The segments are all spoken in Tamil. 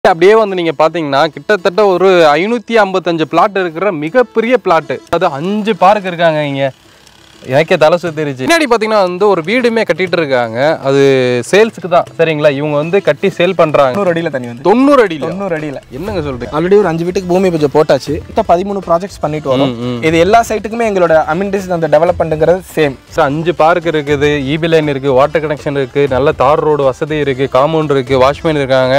அப்படியே வந்து நீங்க பாத்தீங்கன்னா கிட்டத்தட்ட ஒரு ஐநூத்தி ஐம்பத்தஞ்சு பிளாட் இருக்கிற மிகப்பெரிய பிளாட் அது அஞ்சு பார்க் இருக்காங்க இங்க எனக்கே தலை சுத்திருச்சு பின்னாடி பாத்தீங்கன்னா வந்து ஒரு வீடுமே கட்டிட்டு இருக்காங்க அது சேல்ஸுக்கு தான் சரிங்களா இவங்க வந்து கட்டி சேல் பண்றாங்க தொண்ணூறு அடியில் தண்ணி வந்து தொண்ணூறு அடியில தொண்ணூறு அடியில் என்னங்க சொல்றீங்க ஆல்ரெடி ஒரு அஞ்சு வீட்டுக்கு பூமி பூஜை போட்டாச்சு மொத்தம் பதிமூணு ப்ராஜெக்ட்ஸ் பண்ணிட்டு வரோம் ம், ம். இது எல்லா சைட்டுக்குமே எங்களோட அமினிட்டிஸ் அந்த டெவலப்மெண்ட்டுங்கிறது சேம் சார் அஞ்சு பார்க் இருக்குது இபி லைன் இருக்கு வாட்டர் கனெக்ஷன் இருக்கு நல்ல தார் ரோடு வசதி இருக்கு காம்பவுண்ட் இருக்கு வாட்ச்மேன் இருக்காங்க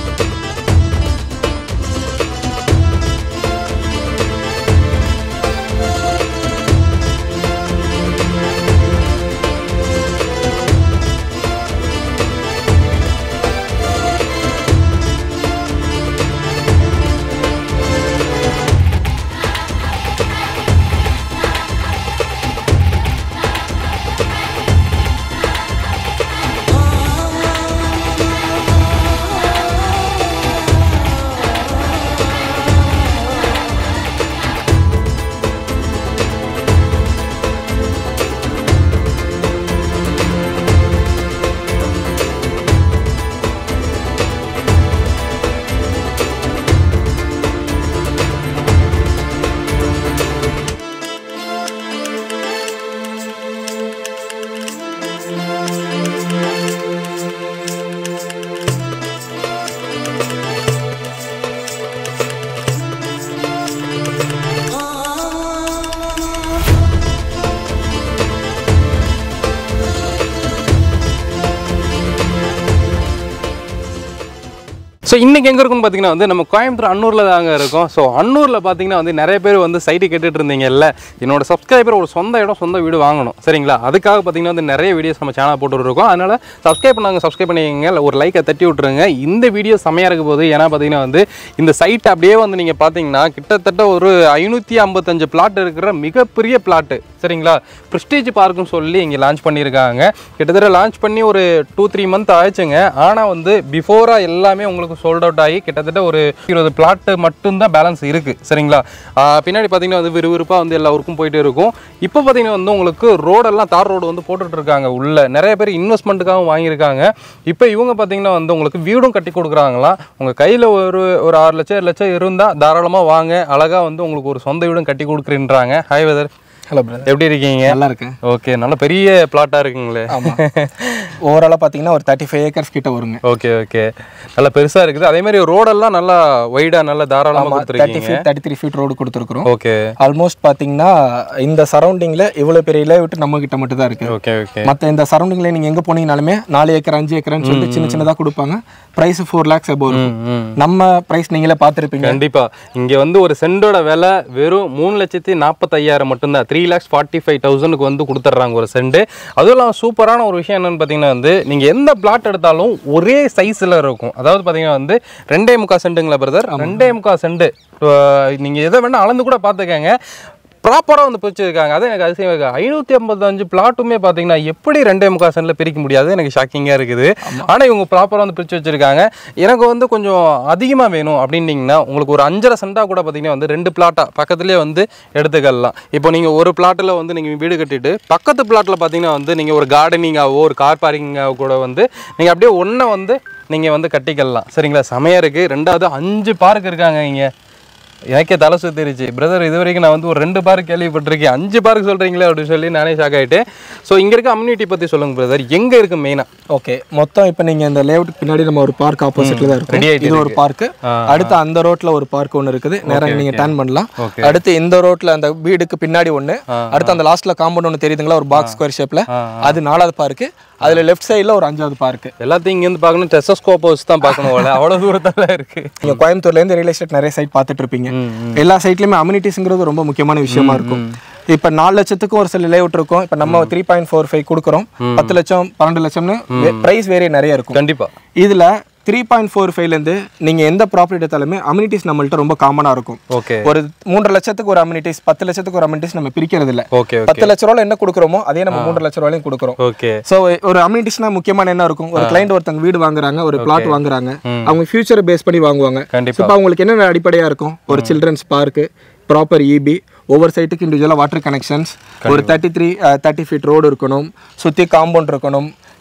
ஸோ இன்னைக்கு எங்கே இருக்குன்னு பார்த்தீங்கன்னா வந்து நம்ம கோயம்புத்தூர் அன்னூரில் தாங்க இருக்கோம் ஸோ அன்னூரில் பார்த்தீங்கன்னா வந்து நிறைய பேர் வந்து சைட்டு கேட்டுட்டு இருந்தீங்கல்ல என்னோட சப்ஸ்கிரைபர் ஒரு சொந்த இடம் சொந்த வீடு வாங்கணும் சரிங்களா அதுக்காக பார்த்தீங்கன்னா வந்து நிறைய வீடியோஸ் நம்ம சேனல் போட்டு இருக்கோம் அதனால சப்ஸ்கிரைப் பண்ணாங்க சப்ஸ்கிரைப் பண்ணிக்கங்க இல்லை ஒரு லைக்கை தட்டி விட்டுருங்க இந்த வீடியோ செமையாக இருக்க போகுது ஏன்னா பார்த்தீங்கன்னா வந்து இந்த சைட் அப்படியே வந்து நீங்கள் பார்த்தீங்கன்னா கிட்டத்தட்ட ஒரு ஐநூற்றி ஐம்பத்தஞ்சு பிளாட் இருக்கிற மிகப்பெரிய பிளாட்டு சரிங்களா ப்ரெஸ்டீஜ் பார்க்குன்னு சொல்லி இங்கே லான்ச் பண்ணியிருக்காங்க கிட்டத்தட்ட லான்ச் பண்ணி ஒரு டூ த்ரீ மந்த் ஆயிடுச்சுங்க ஆனால் வந்து பிஃபோராக எல்லாமே உங்களுக்கு சோல்ட் அவுட் ஆகி கிட்டத்தட்ட ஒரு இருபது பிளாட்டு மட்டும்தான் பேலன்ஸ் இருக்குது சரிங்களா ஆஹ் பின்னாடி பார்த்தீங்கன்னா வந்து விறுவிறுப்பாக வந்து எல்லா ஊருக்கும் போயிட்டு இருக்கும் இப்போ பார்த்தீங்கன்னா வந்து உங்களுக்கு ரோடெல்லாம் தார் ரோடு வந்து போட்டுட்டு இருக்காங்க உள்ள நிறைய பேர் இன்வெஸ்ட்மெண்ட்டுக்காகவும் வாங்கியிருக்காங்க இப்போ இவங்க பார்த்தீங்கன்னா வந்து உங்களுக்கு வீடும் கட்டி கொடுக்குறாங்களாம் உங்கள் கையில் ஒரு ஒரு ஆறு லட்சம் ஏழு லட்சம் இருந்தால் தாராளமாக வாங்க அழகாக வந்து உங்களுக்கு ஒரு சொந்த வீடும் கட்டி கொடுக்குறேன்றாங்க ஹாய் வெதர் ஹலோ பிரதர் எப்படி இருக்கீங்க நல்லா இருக்கேன் ஓகே நல்ல பெரிய பிளாட்டா இருக்குங்களே ஆமாம் ஓவராலாக பார்த்தீங்கன்னா ஒரு தேர்ட்டி ஃபைவ் ஏக்கர்ஸ் கிட்ட வருங்க ஓகே ஓகே நல்லா பெருசா இருக்குது அதே மாதிரி ரோடெல்லாம் நல்லா வைடா நல்லா தாராளமா தேர்ட்டி கொடுத்துருக்கீங்க feet thirty three feet road கொடுத்துருக்குறோம் ஓகே ஆல்மோஸ்ட் பார்த்தீங்கன்னா இந்த சரௌண்டிங்கில் இவ்வளோ பெரிய இலை விட்டு நம்ம கிட்ட மட்டும் தான் இருக்குது ஓகே ஓகே மற்ற இந்த சரௌண்டிங்கில் நீங்கள் எங்கே போனீங்கனாலுமே நாலு ஏக்கர் அஞ்சு ஏக்கர்னு சொல்லிட்டு சின்ன சின்னதாக கொடுப்பாங்க ப்ரைஸ் ஃபோர் லேக்ஸ் எபோ இருக்கும் ம் நம்ம ப்ரைஸ் நீங்களே பார்த்துருப்பீங்க கண்டிப்பா இங்க வந்து ஒரு சென்டோட விலை வெறும் மூணு லட்சத்தி நாற்பத்தையாயிரம் மட்டும்தான் த்ரீ லேக்ஸ் ஃபார்ட்டி ஃபைவ் தௌசண்ட்க்கு வந்து கொடுத்துட்றாங்க ஒரு சென்ட் அதுவும் இல்லாமல் சூப்பரான ஒரு விஷயம் என்னன்னு பார்த்தீங்கன்னா வந்து நீங்க எந்த பிளாட் எடுத்தாலும் ஒரே சைஸ்ல இருக்கும் அதாவது பார்த்தீங்கன்னா வந்து ரெண்டே முக்கா சென்ட்டுங்களா பிரதர் ரெண்டே முக்கா சென்ட் நீங்க எதை வேணா அளந்து கூட பார்த்துக்கங்க ப்ராப்பராக வந்து பிரிச்சிருக்காங்க அது எனக்கு அதிசயம் இருக்கு ஐநூற்றி ஐம்பத்தஞ்சு பிளாட்டுமே பார்த்தீங்கன்னா எப்படி ரெண்டே முக்கால் சென்டில் பிரிக்க முடியாது எனக்கு ஷாக்கிங்காக இருக்குது ஆனால் இவங்க ப்ராப்பராக வந்து பிரித்து வச்சிருக்காங்க எனக்கு வந்து கொஞ்சம் அதிகமாக வேணும் அப்படின்னீங்கன்னா உங்களுக்கு ஒரு அஞ்சரை சென்டாக கூட பார்த்தீங்கன்னா வந்து ரெண்டு பிளாட்டாக பக்கத்துலேயே வந்து எடுத்துக்கலாம் இப்போ நீங்கள் ஒரு பிளாட்டில் வந்து நீங்கள் வீடு கட்டிட்டு பக்கத்து பிளாட்டில் பார்த்தீங்கன்னா வந்து நீங்கள் ஒரு கார்டனிங்காவோ ஒரு கார் பார்க்கிங்காவோ கூட வந்து நீங்கள் அப்படியே ஒன்றை வந்து நீங்கள் வந்து கட்டிக்கலாம் சரிங்களா செமையாக இருக்குது ரெண்டாவது அஞ்சு பார்க் இருக்காங்க இங்கே எனக்கே தலை சுத்திருச்சு பிரதர் இது வரைக்கும் நான் வந்து ஒரு ரெண்டு பார்க் கேள்விப்பட்டிருக்கேன் அஞ்சு பார்க் சொல்கிறீங்களே அப்படின்னு சொல்லி நானே ஷாக் ஆகிட்டேன் ஸோ இங்கே இருக்க அம்யூனிட்டி பற்றி சொல்லுங்கள் பிரதர் எங்கே இருக்கு மெயினாக ஓகே மொத்தம் இப்போ நீங்கள் இந்த லேஅவுட் பின்னாடி நம்ம ஒரு பார்க் ஆப்போசிட்ல தான் ready இருக்கும் ஆயிட்டு இது ஒரு பார்க் அடுத்து அந்த ரோட்ல ஒரு பார்க் ஒன்று இருக்குது நேரா நீங்க டர்ன் பண்ணலாம் Okay. அடுத்து இந்த ரோட்ல அந்த வீடுக்கு பின்னாடி ஒன்று அடுத்து அந்த லாஸ்ட்ல காம்பவுண்ட் ஒன்று தெரியுதுங்களா ஒரு பாக்ஸ் ஸ்கொயர் ஷேப்ல அது நாலாவது பார்க் அதுல லெஃப்ட் சைடுல ஒரு அஞ்சாவது பார்க் எல்லாத்தையும் இங்கேருந்து பார்க்கணும் டெஸ்டோஸ்கோப் வச்சு தான் பார்க்கணும் போல அவ்வளோ தூரத்தில் இருக்குது நீங்க கோயம்புத்தூர்ல இருந்து ரியல் எஸ்டேட் நிறைய சைட் பார்த்துட்டு இருப்பீங்க எல்லா சைட்லயுமே அம்யூனிட்டிஸ்ங்கிறது ரொம்ப முக்கியமான விஷயமா இருக்கும் இப்ப நாலு லட்சத்துக்கும் ஒரு சில லேஅவுட் இருக்கும் இப்ப நம்ம த்ரீ பாயிண்ட் ஃபோர் ஃபைவ் கொடுக்குறோம் பத்து லட்சம் பன்னெண்டு லட்சம்னு பிரைஸ் வேறே நிறைய இருக்கும் கண்டிப்பாக இதுல த்ரீ பாயிண்ட் ஃபோர் ஃபைவ்லேருந்து நீங்கள் எந்த ப்ராப்பர்ட்டி எடுத்தாலுமே அம்யூனிட்டிஸ் நம்மள்ட்ட ரொம்ப காமனாக இருக்கும் ஓகே ஒரு மூன்றரை லட்சத்துக்கு ஒரு அம்யூனிட்டிஸ் பத்து லட்சத்துக்கு ஒரு அம்யூனிட்டிஸ் நம்ம பிரிக்கிறது இல்ல ஓகே ஓகே பத்து லட்ச ரூபாய் என்ன கொடுக்குறோமோ அதே நம்ம மூன்றரை லட்ச ரூபாயும் கொடுக்குறோம் ஓகே ஸோ ஒரு அம்யூனிட்டிஸ்னா முக்கியமான என்ன இருக்கும் ஒரு கிளைண்ட் ஒருத்தங்க வீடு வாங்குறாங்க ஒரு பிளாட் வாங்குறாங்க அவங்க ஃபியூச்சரை பேஸ் பண்ணி வாங்குவாங்க கண்டிப்பா இப்போ அவங்களுக்கு என்னென்ன அடிப்படையா இருக்கும் ஒரு சில்ட்ரன்ஸ் பார்க்கு ப்ராப்பர் இபி ஒவ்வொரு சைட்டுக்கு இண்டிவிஜுவலாக வாட்டர் கனெக்ஷன்ஸ் ஒரு thirty three thirty feet road இருக்கணும் சுற்றி காம்பவுண்ட் இருக்கணும்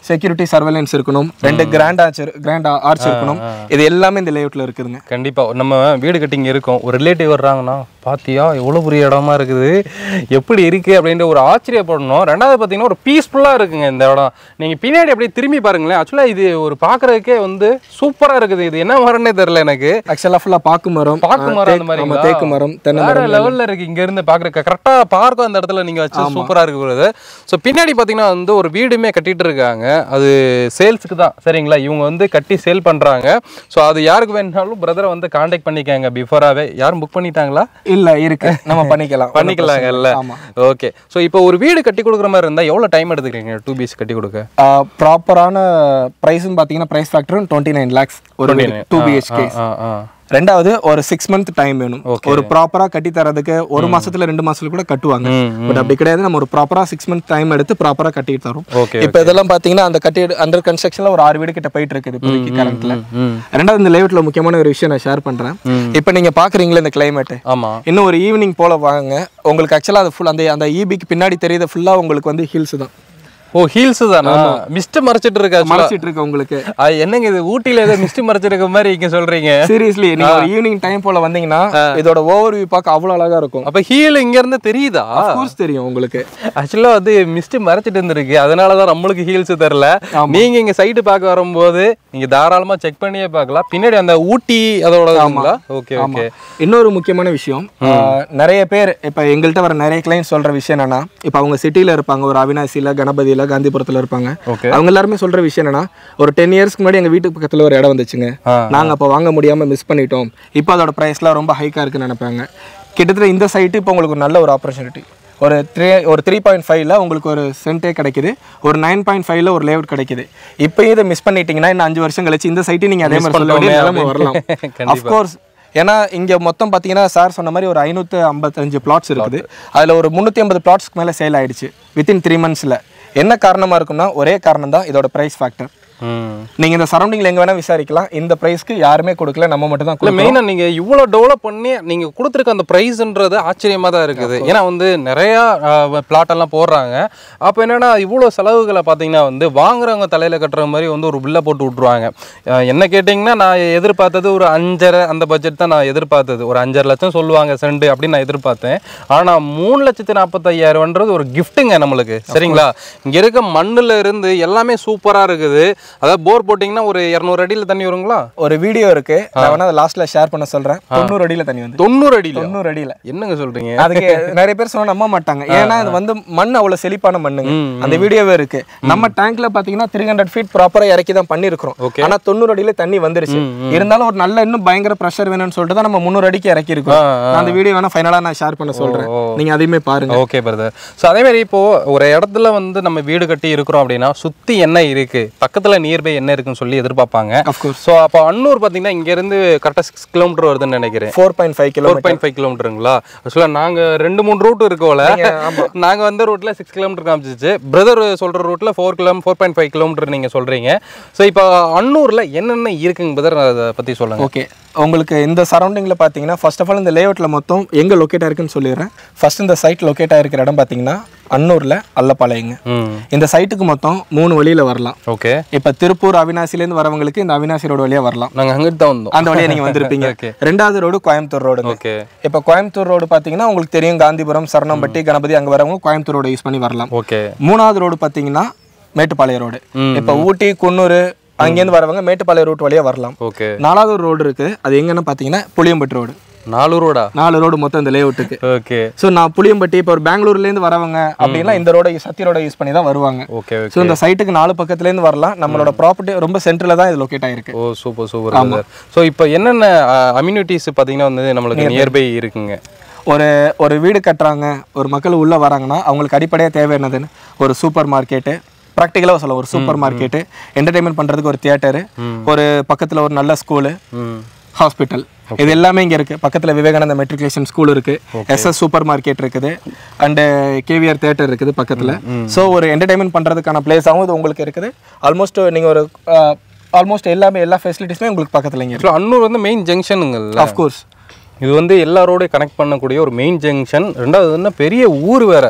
செக்யூரிட்டி சர்வேலன்ஸ் இருக்கணும் ரெண்டு கிராண்ட் ஆர்ச் கிராண்ட் ஆர்ச் இருக்கணும் இது எல்லாமே இந்த லேஅவுட்ல இருக்குதுங்க கண்டிப்பா நம்ம வீடு கட்டிங்க இருக்கோம் ஒரு ரிலேட்டிவ் வர்றாங்கன்னா பாத்தியா எவ்வளவு பெரிய இடமா இருக்குது எப்படி இருக்கு அப்படின்ற ஒரு ஆச்சரியப்படணும் ரெண்டாவது பார்த்தீங்கன்னா ஒரு பீஸ்ஃபுல்லா இருக்குங்க இந்த இடம் நீங்க பின்னாடி அப்படியே திரும்பி பாருங்களேன் ஆக்சுவலா இது ஒரு பார்க்கறதுக்கே வந்து சூப்பரா இருக்குது இது என்ன மரம்னே தெரியல எனக்கு ஆக்சுவலா ஃபுல்லா பாக்கு மரம் பாக்கு ஆ, மரம் அந்த தேக்கு- மாதிரி ஆமா, தேக்கு மரம் தென்னை வேற மரம் லெவல்ல இருக்கு இங்க இருந்து பாக்குறதுக்கு கரெக்டா பார்க்கும் அந்த இடத்துல நீங்க வச்சு சூப்பரா இருக்கு ஸோ பின்னாடி பாத்தீங்கன்னா வந்து ஒரு வீடுமே கட்டிட்டு இருக்காங்க அது சேல்ஸுக்கு தான் சரிங்களா இவங்க வந்து கட்டி சேல் பண்றாங்க ஸோ அது யாருக்கு வேணுனாலும் பிரதரை வந்து காண்டாக்ட் பண்ணிக்கங்க பிஃபோராவே யாரும் புக் பண்ணிட்டாங்களா இல்ல இருக்கு நம்ம பண்ணிக்கலாம் பண்ணிக்கலாங்கல்ல ஆமா ஓகே ஸோ இப்போ ஒரு வீடு கட்டி கொடுக்குற மாதிரி இருந்தா எவ்வளவு டைம் எடுத்துக்கிறீங்க டூ பிஎஸ் கட்டி கொடுக்க ப்ராப்பரான ப்ரைஸ்னு பார்த்தீங்கன்னா ப்ரைஸ் ஃபேக்டரும் டுவெண்ட்டி நைன் லேக்ஸ் ஒரு டூ பிஹெச்கே ஆ ஆ ரெண்டாவது ஒரு சிக்ஸ் மந்த் டைம் வேணும் ஒரு ப்ராப்பரா கட்டி தரதுக்கு ஒரு மாசத்துல ரெண்டு மாசத்துல கூட கட்டுவாங்க பட் அப்படி கிடையாது நம்ம ஒரு ப்ராப்பரா சிக்ஸ் மந்த் டைம் எடுத்து ப்ராப்பரா கட்டி தரோம் ஓகே இப்போ இதெல்லாம் பாத்தீங்கன்னா அந்த கட்டி அண்டர் கன்ஸ்ட்ரக்ஷன்ல ஒரு ஆறு வீடு கிட்ட போயிட்டு இருக்குது இப்போதைக்கு கரண்ட்ல ம் ரெண்டாவது இந்த லேஅவுட்ல முக்கியமான ஒரு விஷயம் நான் ஷேர் பண்றேன் இப்போ நீங்க பாக்குறீங்களா இந்த கிளைமேட் ஆமா இன்னும் ஒரு ஈவினிங் போல வாங்க உங்களுக்கு ஆக்சுவலா அது ஃபுல் அந்த அந்த ஈபிக்கு பின்னாடி தெரியுது ஃபுல்லா உங்களுக்கு வந்து ஹில்ஸ் தான் ஓ ஹீல்ஸ் தானா மிஸ்ட் மறைச்சிட்டு இருக்கா actually. மறைச்சிட்டு இருக்கு உங்களுக்கு ஆ, என்னங்க இது ஊட்டியில ஏதோ மிஸ்ட் மறைச்சிருக்க மாதிரி இங்க சொல்றீங்க சீரியஸ்லி நீங்க ஒரு ஈவினிங் டைம் போல வந்தீங்கன்னா இதோட ஓவர் வியூ பார்க்க அவ்வளவு அழகா இருக்கும் அப்ப ஹீல் இங்க இருந்து தெரியுதா கோர்ஸ் தெரியும் உங்களுக்கு ஆக்சுவலா வந்து மிஸ்ட் மறைச்சிட்டு இருந்திருக்கு அதனாலதான் நம்மளுக்கு ஹீல்ஸ் தெரியல நீங்க இங்க சைடு பார்க்க வரும்போது நீங்க தாராளமா செக் பண்ணியே பார்க்கலாம் பின்னாடி அந்த ஊட்டி அதோட ஓகே ஓகே இன்னொரு முக்கியமான விஷயம் ஆஹ், நிறைய பேர் இப்ப எங்கள்கிட்ட வர நிறைய கிளைண்ட் சொல்ற விஷயம் என்னன்னா இப்ப அவங்க சிட்டில இருப்பாங்க ஒரு அவினாசியில கணபதியில காந்திபுரத்துல இருப்பாங்க ஓகே அவங்க எல்லாருமே சொல்ற விஷயம் என்னன்னா ஒரு டென் இயர்ஸ்க்கு முன்னாடி எங்க வீட்டுக்கு பக்கத்துல ஒரு இடம் வந்துச்சுங்க ஆ. நாங்க அப்ப வாங்க முடியாம மிஸ் பண்ணிட்டோம் இப்போ அதோட பிரைஸ்லாம் ரொம்ப ஹைக்கா இருக்குன்னு நினைப்பாங்க கிட்டத்தட்ட இந்த சைட்டு இப்போ உங்களுக்கு ஒரு நல்ல ஒரு ஆப்பர்ச்சுனிட்டி ஒரு த்ரீ ஒரு த்ரீ பாயிண்ட் ஃபைவ்ல உங்களுக்கு ஒரு சென்டே கிடைக்குது ஒரு நைன் பாயிண்ட் ஃபைவ்ல ஒரு லேஅவுட் கிடைக்குது இப்போ இதை மிஸ் பண்ணிட்டீங்கன்னா இன்னும் அஞ்சு வருஷம் கழிச்சு இந்த சைட்டு நீங்க அதே மாதிரி சொல்ல வேண்டிய நிலைமை வரலாம் கண்டிப்பா. அஃப்கோர்ஸ் ஏன்னா இங்க மொத்தம் பாத்தீங்கன்னா சார் சொன்ன மாதிரி ஒரு ஐநூத்தி ஐம்பத்தஞ்சு பிளாட்ஸ் இருக்குது அதுல ஒரு முந்நூற்றி ஐம்பது பிளாட்ஸ்க்கு மேல சேல் ஆயிடுச்சு வித்தின் த்ரீ மந்த்ஸ்ல என்ன காரணமா இருக்கும்னா ஒரே காரணம் தான் இதோட பிரைஸ் ஃபேக்டர் ம் நீங்க இந்த சரௌண்டிங்ல எங்க வேணா விசாரிக்கலாம் இந்த பிரைஸ்க்கு யாருமே கொடுக்கல நம்ம மட்டும் தான் இல்ல மெயினா நீங்க இவ்வளவு டெவலப் பண்ணி நீங்க கொடுத்துருக்க அந்த ப்ரைஸ்ன்றது ஆச்சரியமா தான் இருக்குது ஏன்னா வந்து நிறைய பிளாட் எல்லாம் போடுறாங்க அப்ப என்னன்னா இவ்வளவு செலவுகளை பாத்தீங்கன்னா வந்து வாங்குறவங்க தலையில கட்டுற மாதிரி வந்து ஒரு பில்லை போட்டு விட்டுருவாங்க அஹ் என்ன கேட்டிங்கன்னா நான் எதிர்பார்த்தது ஒரு அஞ்சரை அந்த பட்ஜெட் தான் நான் எதிர்பார்த்தது ஒரு அஞ்சரை லட்சம் சொல்லுவாங்க சென்ட் அப்படின்னு நான் எதிர்பார்த்தேன் ஆனா மூணு லட்சத்தி நாற்பத்தையாயிரம்ன்றது ஒரு கிஃப்ட்டுங்க நம்மளுக்கு சரிங்களா இங்க இருக்க மண்ணுல இருந்து எல்லாமே சூப்பரா இருக்குது அதாவது போர் போட்டிங்கன்னா ஒரு இரநூறு அடியில தண்ணி வருங்களா ஒரு வீடியோ இருக்கு நான் வேணா அதை லாஸ்ட்ல ஷேர் பண்ண சொல்றேன் தொண்ணூறு அடியில தண்ணி வந்து தொண்ணூறு அடியில தொண்ணூறு அடியில என்னங்க சொல்றீங்க அதுக்கு நிறைய பேர் சொன்னா நம்ப மாட்டாங்க ஏன்னா இது வந்து மண் அவ்வளவு செழிப்பான மண்ணுங்க ம், அந்த வீடியோவே இருக்கு நம்ம டேங்க்ல பாத்தீங்கன்னா த்ரீ ஹண்ட்ரட் ஃபீட் ப்ராப்பரா இறக்கி தான் பண்ணிருக்கிறோம் Okay. ஆனா தொண்ணூறு அடியில தண்ணி வந்துருச்சு இருந்தாலும் ஒரு நல்ல இன்னும் பயங்கர ப்ரெஷர் வேணும்னு சொல்லிட்டு தான் நம்ம முந்நூறு அடிக்கு இறக்கி இருக்கோம் ஆ, ஆ. நான் அந்த வீடியோ வேணா ஃபைனலா நான் ஷேர் பண்ண சொல்றேன் ஓ. நீங்க அதையுமே பாருங்க ஓகே பிரதர் ஸோ அதே மாதிரி இப்போ ஒரு இடத்துல வந்து நம்ம வீடு கட்டி இருக்கிறோம் அப்படின்னா சுத்தி என்ன இருக்கு பக்கத்துல நியர்பை என்ன இருக்குன்னு சொல்லி எதிர்பார்ப்பாங்க அஃப்கோர்ஸ் ஸோ அப்போ அன்னூர் பார்த்தீங்கன்னா இங்க இருந்து கரெக்டாக சிக்ஸ் கிலோமீட்டர் வருதுன்னு நினைக்கிறேன் four point five kilo four point five கிலோமீட்டருங்களா ஆக்சுவலாக நாங்கள் ரெண்டு மூணு ரூட் இருக்கோல நாங்கள் வந்த ரூட்டில் சிக்ஸ் கிலோமீட்டர் காமிச்சிச்சு பிரதர் சொல்கிற ரூட்டில் four kilo four point five kilometre நீங்கள் சொல்கிறீங்க ஸோ இப்போ அன்னூரில் என்னென்ன இருக்குங்க பிரதர் அதை பற்றி சொல்லுங்கள் ஓகே உங்களுக்கு இந்த சரௌண்டிங்கில் பார்த்தீங்கன்னா ஃபர்ஸ்ட் ஆஃப் ஆல் இந்த லேஅவுட்டில் மொத்தம் எங்கே லொக்கேட் ஆயிருக்குன்னு சொல்லிடுறேன் ஃபர்ஸ்ட் இந்த சைட் லொக்கேட் ஆயிருக்கிற இடம் பார்த்தீங்கன்னா அன்னூரில் அல்லப்பாளையங்க ம் இந்த சைட்டுக்கு மொத்தம் மூணு வழியில் வரலாம் ஓகே இப்போ திருப்பூர் அவினாசிலேருந்து வரவங்களுக்கு இந்த அவினாசி ரோடு வழியாக வரலாம் நாங்கள் அங்கிட்டு தான் வந்தோம் அந்த வழியா நீங்க வந்திருப்பீங்க Okay. ரெண்டாவது ரோடு கோயம்புத்தூர் ரோடுங்க ஓகே இப்போ கோயம்புத்தூர் ரோடு பார்த்தீங்கன்னா உங்களுக்கு தெரியும் காந்திபுரம் சரணம்பட்டி கணபதி அங்கே வரவங்க கோயம்புத்தூர் ரோடு யூஸ் பண்ணி வரலாம் ஓகே மூணாவது ரோடு பார்த்தீங்கன்னா மேட்டுப்பாளையம் ரோடு ம், இப்போ ஊட்டி குன்னூர் அங்கேருந்து வரவங்க மேட்டுப்பாளையம் ரூட் வழியா வரலாம் ஓகே நாலாவது ஒரு ரோடு இருக்கு அது எங்கன்னு பார்த்தீங்கன்னா புளியம்பட்டி ரோடு நாலு ரோடா நாலு ரோடு மொத்தம் இந்த லேஅவுட்டுக்கு ஓகே ஸோ நான் புளியம்பட்டி இப்போ ஒரு பெங்களூர்லேருந்து வரவங்க அப்படின்னா இந்த ரோட சத்தி ரோட யூஸ் பண்ணி தான் வருவாங்க ஓகே ஸோ இந்த சைட்டுக்கு நாலு பக்கத்துலேருந்து வரலாம் நம்மளோட ப்ராப்பர்ட்டி ரொம்ப சென்டரில் தான் இது லொக்கேட் ஆயிருக்கு ஓ சூப்பர் சூப்பர் சார் ஸோ இப்போ என்னென்ன அம்யூனிட்டிஸ் பார்த்தீங்கன்னா வந்து நம்மளுக்கு நியர்பை இருக்குங்க ஒரு ஒரு வீடு கட்டுறாங்க ஒரு மக்கள் உள்ளே வராங்கன்னா அவங்களுக்கு அடிப்படையாக தேவை என்னதுன்னு ஒரு சூப்பர் மார்க்கெட்டு ப்ராக்டிக்கலாக சொல்ல ஒரு சூப்பர் மார்க்கெட்டு என்டர்டைன்மெண்ட் பண்ணுறதுக்கு ஒரு தியேட்டரு ஒரு பக்கத்தில் ஒரு நல்ல ஸ்கூலு ம் ஹாஸ்பிட்டல் இது எல்லாமே இங்கே இருக்குது பக்கத்தில் விவேகானந்த மெட்ரிகுலேஷன் ஸ்கூல் இருக்குது எஸ்எஸ் சூப்பர் மார்க்கெட் இருக்குது அண்டு கேவிஆர் தேட்டர் இருக்குது பக்கத்தில் ஸோ ஒரு என்டர்டைன்மெண்ட் பண்ணுறதுக்கான பிளேஸாகவும் இது உங்களுக்கு இருக்குது ஆல்மோஸ்ட் நீங்கள் ஒரு ஆல்மோஸ்ட் எல்லாமே எல்லா ஃபெசிலிட்டிஸுமே உங்களுக்கு பக்கத்தில் இங்கே இருக்குது ஆக்சுவலாக அன்னூர் வந்து மெயின் ஜங்ஷனுங்கல்ல அஃப்கோர்ஸ் இது வந்து எல்லாரோடையும் கனெக்ட் பண்ணக்கூடிய ஒரு மெயின் ஜங்ஷன் ரெண்டாவது என்ன பெரிய ஊர் வேற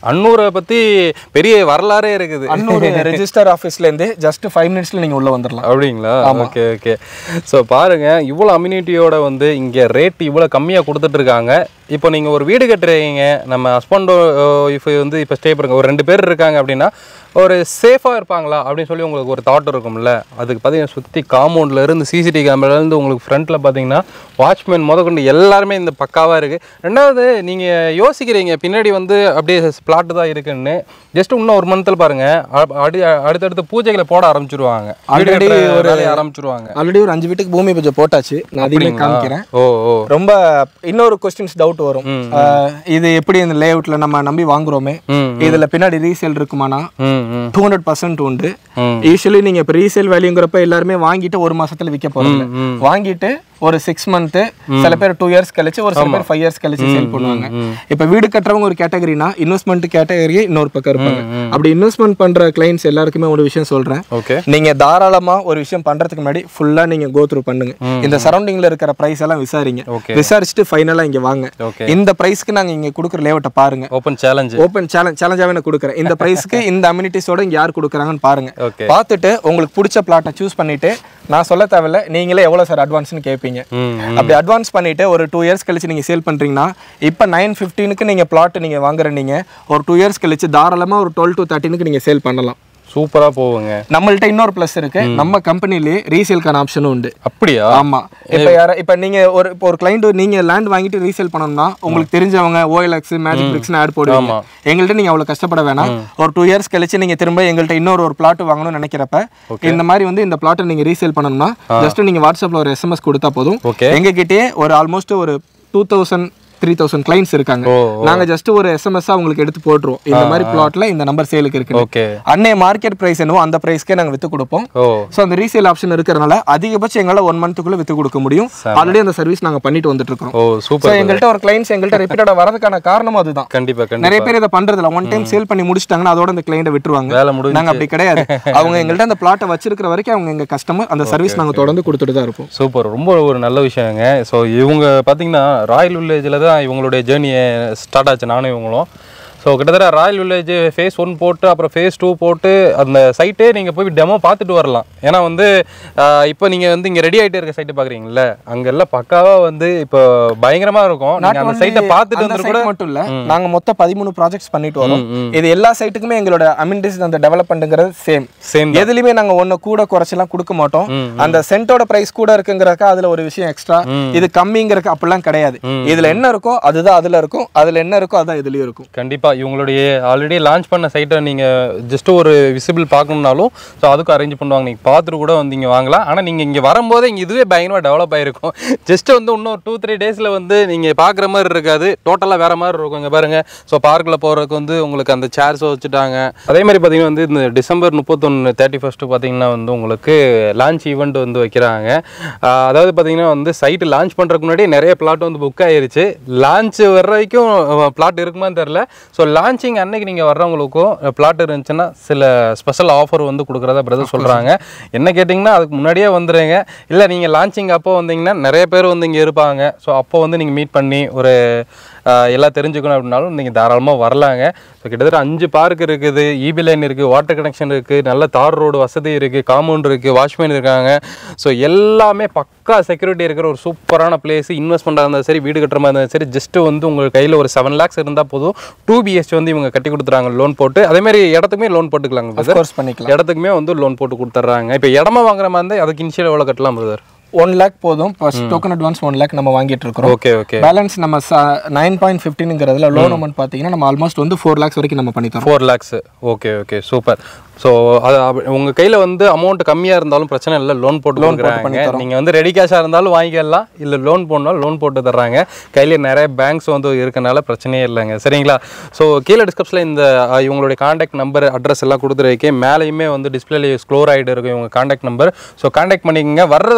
அன்னூரை பத்தி பெரிய வரலாறே இருக்குது அன்னூர் ரெஜிஸ்டர் ஆஃபீஸ்ல இருந்து ஜஸ்ட் ஃபைவ் மினிட்ஸ்ல நீங்க உள்ள வந்துடலாம் அப்படிங்களா ஓகே ஓகே ஸோ பாருங்க இவ்வளோ அம்யூனிட்டியோட வந்து இங்கே ரேட் இவ்வளோ கம்மியாக கொடுத்துட்டு இருக்காங்க இப்போ நீங்கள் ஒரு வீடு கட்டுறீங்க நம்ம ஹஸ்பண்டோ ஒய்ஃப் வந்து இப்போ ஸ்டே பண்ணுங்க ஒரு ரெண்டு பேர் இருக்காங்க அப்படின்னா ஒரு சேஃபாக இருப்பாங்களா அப்படின்னு சொல்லி உங்களுக்கு ஒரு தாட் இருக்கும்ல அதுக்கு பார்த்தீங்கன்னா சுற்றி காம்பவுண்டில் இருந்து சிசிடிவி கேமராலேருந்து உங்களுக்கு ஃப்ரண்ட்டில் பார்த்தீங்கன்னா வாட்ச்மேன் முதற்கொண்டு எல்லாருமே இந்த பக்காவாக இருக்குது ரெண்டாவது நீங்கள் யோசிக்கிறீங்க பின்னாடி வந்து அப்படியே பிளாட்டு தான் இருக்குன்னு ஜஸ்ட் இன்னும் ஒரு மந்த்தில் பாருங்கள் அடி அடுத்தடுத்து பூஜைகளை போட ஆரம்பிச்சிருவாங்க Already ஒரு வேலையை ஆரம்பிச்சிருவாங்க ஆல்ரெடி ஒரு அஞ்சு வீட்டுக்கு பூமி பூஜை போட்டாச்சு நான் அதையுமே காமிக்கிறேன் ஓ ஓ ரொம்ப இன்னொரு கொஸ்டின்ஸ் டவுட் வரும் ஆஹ் இது எப்படி இந்த லே அவுட்ல நம்ம நம்பி வாங்குறோமே ம், இதுல பின்னாடி ரீசேல் இருக்குமானா ம் ம் டூ ஹண்ட்ரட் பர்சன்ட் உண்டு ம். யூஸ்வலி நீங்க இப்போ ரீசேல் வேல்யூங்கிறப்ப எல்லாருமே வாங்கிட்டு ஒரு மாசத்துல விற்க போறாங்க ம். வாங்கிட்டு ஒரு சிக்ஸ் மந்த் சில பேர் டூ இயர்ஸ் கழிச்சு ஒரு சில பேர் ஃபைவ் இயர்ஸ் கழிச்சு சேல் பண்ணுவாங்க இப்போ வீடு கட்டுறவங்க ஒரு கேட்டகரினா இன்வெஸ்ட்மெண்ட் கேட்டகரி இன்னொரு பக்கம் இருப்பாங்க அப்படி இன்வெஸ்ட்மெண்ட் பண்ற கிளைண்ட்ஸ் எல்லாருக்குமே ஒரு விஷயம் சொல்றேன் ஓகே நீங்க தாராளமா ஒரு விஷயம் பண்றதுக்கு முன்னாடி ஃபுல்லா நீங்க கோ த்ரூ பண்ணுங்க இந்த சரௌண்டிங்ல இருக்கிற பிரைஸ் எல்லாம் விசாரிங்க Okay. விசாரிச்சுட்டு ஃபைனலா இங்க வாங்க ஓகே இந்த பிரைஸ்க்கு நாங்க இங்க கொடுக்குற லேஅவுட்டை பாருங்க ஓப்பன் சேலஞ்சு ஓப்பன் சேலஞ்ச் சேலஞ்சாவே நான் கொடுக்குறேன் இந்த பிரைஸ்க்கு இந்த அம்யூனிட்டிஸோட இங்க யார் கொடுக்குறாங்கன்னு பாருங்க ஓகே பார்த்துட்டு உங்களுக்கு பிடிச்ச பிளாட்டை சூஸ் பண்ணிட்டு நான் சொல்ல தேவையில்ல நீங்களே எவ்வளோ சார் அட்வான்ஸ்னு கேட்பீங்க ம் அப்படி அட்வான்ஸ் பண்ணிட்டு ஒரு டூ இயர்ஸ் கழிச்சு நீங்க சேல் பண்றீங்கன்னா இப்போ நைன் ஃபிஃப்டீனுக்கு நீங்க பிளாட் நீங்க வாங்குற நீங்க ஒரு டூ இயர்ஸ் கழிச்சு தாராளமா ஒரு டுவெல் டு தேர்ட்டினுக்கு நீங்க சேல் பண்ணலாம் சூப்பராக போகுங்க நம்மள்ட்ட இன்னொரு ப்ளஸ் இருக்கு நம்ம கம்பெனிலேயே ரீசேல்க்கான ஆப்ஷனும் உண்டு அப்படியா ஆமா இப்போ யார இப்போ நீங்க ஒரு இப்போ ஒரு கிளைண்ட் நீங்க லேண்ட் வாங்கிட்டு ரீசேல் பண்ணணும்னா உங்களுக்கு தெரிஞ்சவங்க ஓஎல்எக்ஸ் மேஜிக் பிரிக்ஸ்னு ஆட் போடுவீங்க எங்கள்கிட்ட நீங்க அவ்வளவு கஷ்டப்பட வேணாம் ஒரு டூ இயர்ஸ் கழிச்சு நீங்க திரும்ப எங்கள்கிட்ட இன்னொரு ஒரு பிளாட் வாங்கணும்னு நினைக்கிறப்ப இந்த மாதிரி வந்து இந்த பிளாட்டை நீங்க ரீசேல் பண்ணணும்னா ஜஸ்ட் நீங்க வாட்ஸ்அப்ல ஒரு எஸ்எம்எஸ் கொடுத்தா போதும் ஓகே எங்க கிட்டயே ஒரு ஆல்மோஸ்ட் ஒரு two thousand three thousand clients இருக்காங்க ஓ நாங்க ஜஸ்ட் ஒரு எஸ்எம்எஸ் உங்களுக்கு எடுத்து போட்டுருவோம் இந்த மாதிரி பிளாட்ல இந்த நம்பர் சேலுக்கு இருக்கு ஓகே அன்னைய மார்க்கெட் பிரைஸ் என்னவோ அந்த பிரைஸ்க்கே நாங்க வித்து கொடுப்போம் ஓ ஸோ அந்த ரீசேல் ஆப்ஷன் இருக்கிறனால அதிகபட்சம் எங்களால் ஒன் மந்த்துக்குள்ள வித்து கொடுக்க முடியும் ஆல்ரெடி அந்த சர்வீஸ் நாங்க பண்ணிட்டு வந்துட்டு இருக்கோம் ஓ ஸோ சூப்பர் எங்கள்கிட்ட ஒரு கிளைண்ட்ஸ் எங்கள்கிட்ட ரிப்பீட்டடா வரதுக்கான காரணம் அதுதான் கண்டிப்பா கண்டிப்பா நிறைய பேர் இதை பண்றதில்ல ஒன் டைம் சேல் பண்ணி முடிச்சிட்டாங்கன்னா அதோட அந்த கிளைண்ட்டை விட்டுருவாங்க வேலை முடிஞ்சு நாங்க அப்படி கிடையாது அவங்க எங்கள்கிட்ட அந்த பிளாட்டை வச்சிருக்கிற வரைக்கும் அவங்க எங்க கஸ்டமர் அந்த சர்வீஸ் நாங்க தொடர்ந்து கொடுத்துட்டு தான் இருப்போம் சூப்பர் ரொம்ப ஒரு நல்ல விஷயங்க ஸோ இவங்க பார்த்தீங்கன்னா ராயல் வில்லேஜில் தான் இவங்களுடைய ஜேர்னியை ஸ்டார்ட் ஆச்சு நானும் இவங்களும் ஸோ கிட்டத்தட்ட ராயல் வில்லேஜ் ஃபேஸ் ஒன் போட்டு அப்புறம் ஃபேஸ் டூ போட்டு அந்த சைட்டே நீங்கள் போய் டெமோ பார்த்துட்டு வரலாம் ஏன்னா வந்து இப்போ நீங்கள் வந்து இங்கே ரெடி ஆகிட்டே இருக்க சைட்டு பார்க்குறீங்களா அங்கெல்லாம் பக்காவாக வந்து இப்போ பயங்கரமாக இருக்கும் நீங்கள் அந்த சைட்டை பார்த்துட்டு அந்த வந்து site கூட மட்டும் இல்ல நாங்க மொத்தம் பதிமூணு ப்ராஜெக்ட்ஸ் பண்ணிட்டு வரோம் இது எல்லா சைட்டுக்குமே எங்களோட அமினிட்டிஸ் அந்த டெவலப்மெண்ட்ங்கிறது சேம் சேம் எதுலயுமே நாங்க ஒண்ணு கூட குறைச்செல்லாம் கொடுக்க மாட்டோம் அந்த சென்ட்டோட பிரைஸ் கூட இருக்குங்கிறக்க அதுல ஒரு விஷயம் எக்ஸ்ட்ரா இது கம்மிங்கிறக்க அப்படிலாம் கிடையாது இதுல என்ன இருக்கோ அதுதான் அதுல இருக்கும் அதுல என்ன இருக்கோ அதான் இதுலயும் இருக்கும் கண்டிப்பாக இவங்களுடைய ஆல்ரெடி லான்ச் பண்ண சைட்டை நீங்கள் ஜஸ்ட் ஒரு விசிபிள் பார்க்கணுன்னாலும் ஸோ அதுக்கும் அரேஞ்ச் பண்ணுவாங்க நீங்கள் பார்த்துட்டு கூட வந்து இங்கே வாங்கலாம் ஆனால் நீங்கள் இங்கே வரும்போதே இங்கே இதுவே பயங்கரமாக டெவலப் ஆகிருக்கும் ஜஸ்ட் வந்து இன்னும் டூ த்ரீ டேஸில் வந்து நீங்கள் பார்க்குற மாதிரி இருக்காது டோட்டலாக வேறு மாதிரி இருக்கும் இங்கே பாருங்கள் ஸோ பார்க்கில் போகிறதுக்கு வந்து உங்களுக்கு அந்த சேர்ஸ் வச்சுட்டாங்க அதே மாதிரி பார்த்தீங்கன்னா வந்து இந்த டிசம்பர் முப்பத்தொன்று தேர்ட்டி ஃபஸ்ட்டு பார்த்தீங்கன்னா வந்து உங்களுக்கு லான்ச் ஈவெண்ட் வந்து வைக்கிறாங்க ஆஹ் அதாவது பார்த்தீங்கன்னா வந்து சைட்டு லான்ச் பண்ணுறதுக்கு முன்னாடி நிறைய பிளாட் வந்து புக் ஆயிருச்சு லான்ச் வர்ற வரைக்கும் பிளாட் இருக்குமான்னு தெரில ஸோ லான்ச்சிங் அன்னைக்கு நீங்கள் வர்றவங்களுக்கும் பிளாட் இருந்துச்சுன்னா சில ஸ்பெஷல் ஆஃபர் வந்து கொடுக்குறதா பிரதர் சொல்கிறாங்க என்ன கேட்டிங்கன்னா அதுக்கு முன்னாடியே வந்துடுங்க இல்லை நீங்கள் லான்ச்சிங் அப்போ வந்தீங்கன்னா நிறைய பேர் வந்து இங்கே இருப்பாங்க ஸோ அப்போ வந்து நீங்கள் மீட் பண்ணி ஒரு ஆஹ் எல்லாம் தெரிஞ்சுக்கணும் அப்படின்னாலும் நீங்கள் தாராளமாக வரலாங்க ஸோ கிட்டத்தட்ட அஞ்சு பார்க் இருக்குது இபி லைன் இருக்குது வாட்டர் கனெக்ஷன் இருக்குது நல்ல தார் ரோடு வசதி இருக்குது காம்பவுண்ட் இருக்குது வாட்ச்மேன் இருக்காங்க ஸோ எல்லாமே பக்கா செக்யூரிட்டி இருக்கிற ஒரு சூப்பரான பிளேஸ் இன்வெஸ்ட்மெண்ட்டாக இருந்தாலும் சரி வீடு கட்டுற மாதிரி இருந்தாலும் சரி ஜஸ்ட்டு வந்து உங்கள் கையில் ஒரு செவன் லேக்ஸ் இருந்தால் போதும் டூ பிஹெச் வந்து இவங்க கட்டி கொடுத்துறாங்க லோன் போட்டு அதே மாதிரி இடத்துக்குமே லோன் போட்டுக்கலாங்க brother. கோர்ஸ் பண்ணிக்கலாம் இடத்துக்குமே வந்து லோன் போட்டு கொடுத்துட்றாங்க இப்போ இடமா வாங்குற மாதிரி இருந்தால் அதுக்கு இனிஷியல் எவ்வளோ கட்டலாம் பிரதர் ஒன் லேக் போதும் first token advance one lakh நம்ம வாங்கிட்டு இருக்கிறோம் ஓகே ஓகே பேலன்ஸ் நம்ம நைன் பாயிண்ட் ஃபிஃப்டின்ங்கிறதுல லோன் அமௌண்ட் பார்த்தீங்கன்னா நம்ம ஆல்மோஸ்ட் வந்து ஃபோர் லேக்ஸ் வரைக்கும் நம்ம பண்ணி தரோம் four lakhs okay okay super so அது அப்ப- உங்க கையில வந்து அமௌண்ட் கம்மியா இருந்தாலும் பிரச்சனை இல்லை லோன் போட்டு கொடுக்குறாங்க நீங்க வந்து ரெடி கேஷா இருந்தாலும் வாங்கிக்கலாம் இல்ல லோன் போடனாலும் லோன் போட்டு தர்றாங்க கையில நிறைய பேங்க்ஸ் வந்து இருக்கனால பிரச்சனையே இல்லைங்க சரிங்களா ஸோ கீழே டிஸ்கிரிப்ஷனில் இந்த அஹ், இவங்களுடைய காண்டாக்ட் நம்பர் அட்ரஸ் எல்லாம் கொடுத்துருக்கேன் மேலேயுமே வந்து டிஸ்பிளேல ஸ்க்ளோர் ஆகிட்டு இருக்கும் இவங்க காண்டாக்ட் நம்பர் ஸோ காண்டாக்ட் பண்ணிக்கங்க வர்றதுக்கு முன்னாடி ஒன்ஸ்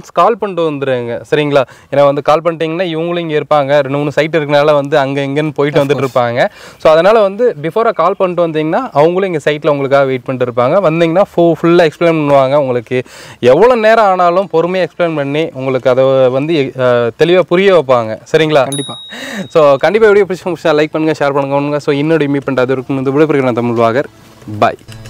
ஒன்ஸ் கால் பண்ணிட்டு வந்துருங்க சரிங்களா ஏன்னா வந்து கால் பண்ணிட்டீங்கன்னா இவங்களும் இங்கே இருப்பாங்க ரெண்டு மூணு சைட் இருக்கனால வந்து அங்கே இங்கேன்னு போயிட்டு வந்துட்டு இருப்பாங்க ஸோ அதனால் வந்து பிஃபோராக கால் பண்ணிட்டு வந்தீங்கன்னா அவங்களும் இங்கே சைட்டில் உங்களுக்காக வெயிட் பண்ணிட்டு இருப்பாங்க வந்தீங்கன்னா ஃபோ ஃபுல்லாக எக்ஸ்பிளைன் பண்ணுவாங்க உங்களுக்கு எவ்வளோ நேரம் ஆனாலும் பொறுமையாக எக்ஸ்பிளைன் பண்ணி உங்களுக்கு அதை வந்து தெளிவாக புரிய வைப்பாங்க சரிங்களா கண்டிப்பா ஸோ கண்டிப்பாக வீடியோ பிடிச்சி லைக் பண்ணுங்கள் ஷேர் பண்ணுங்க ஸோ இன்னொரு மீட் பண்ணுறது இருக்கும் இந்த விடுபடுகிற தமிழ் வாகர் பாய்